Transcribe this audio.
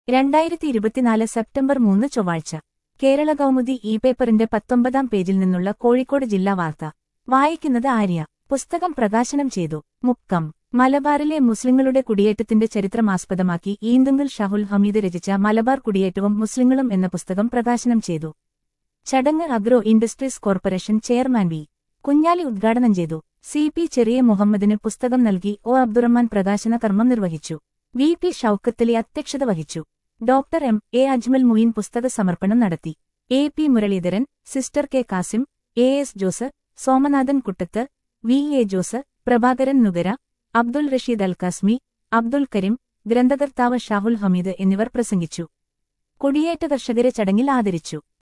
രണ്ടായിരത്തി ഇരുപത്തിനാല് സെപ്റ്റംബർ മൂന്ന് ചൊവ്വാഴ്ച കേരള കൗമുദി ഇ പേപ്പറിന്റെ പത്തൊമ്പതാം പേജിൽ നിന്നുള്ള കോഴിക്കോട് ജില്ലാ വാർത്ത വായിക്കുന്നത് ആര്യ പുസ്തകം പ്രകാശനം ചെയ്തു മുക്കം മലബാറിലെ മുസ്ലിങ്ങളുടെ കുടിയേറ്റത്തിന്റെ ചരിത്രമാസ്പദമാക്കി ഈന്തുങ്കൽ ഷഹുൽ ഹമീദ് രചിച്ച മലബാർ കുടിയേറ്റവും മുസ്ലിങ്ങളും എന്ന പുസ്തകം പ്രകാശനം ചെയ്തു ചടങ്ങ് agro industries corporation chairman V Kunhali ഉദ്ഘാടനം ചെയ്തു സി പി ചെറിയ മുഹമ്മദിന് പുസ്തകം നൽകി ഒ അബ്ദുറഹ്മാൻ പ്രകാശന കർമ്മം നിർവഹിച്ചു വി പി ഷൌക്കത്തലി അധ്യക്ഷത വഹിച്ചു doctor M A Ajmal Muin പുസ്തക സമർപ്പണം നടത്തി A P Muraleedharan sister K Kasim A S Jose Somanathan Kuttath V A Jose Prabhakaran Nugara Abdul Rasheed Al Qasmi Abdul Kareem ഗ്രന്ഥകർത്താവ് ഷാഹുൽ ഹമീദ് എന്നിവർ പ്രസംഗിച്ചു കുടിയേറ്റ കർഷകരെ ചടങ്ങിൽ ആദരിച്ചു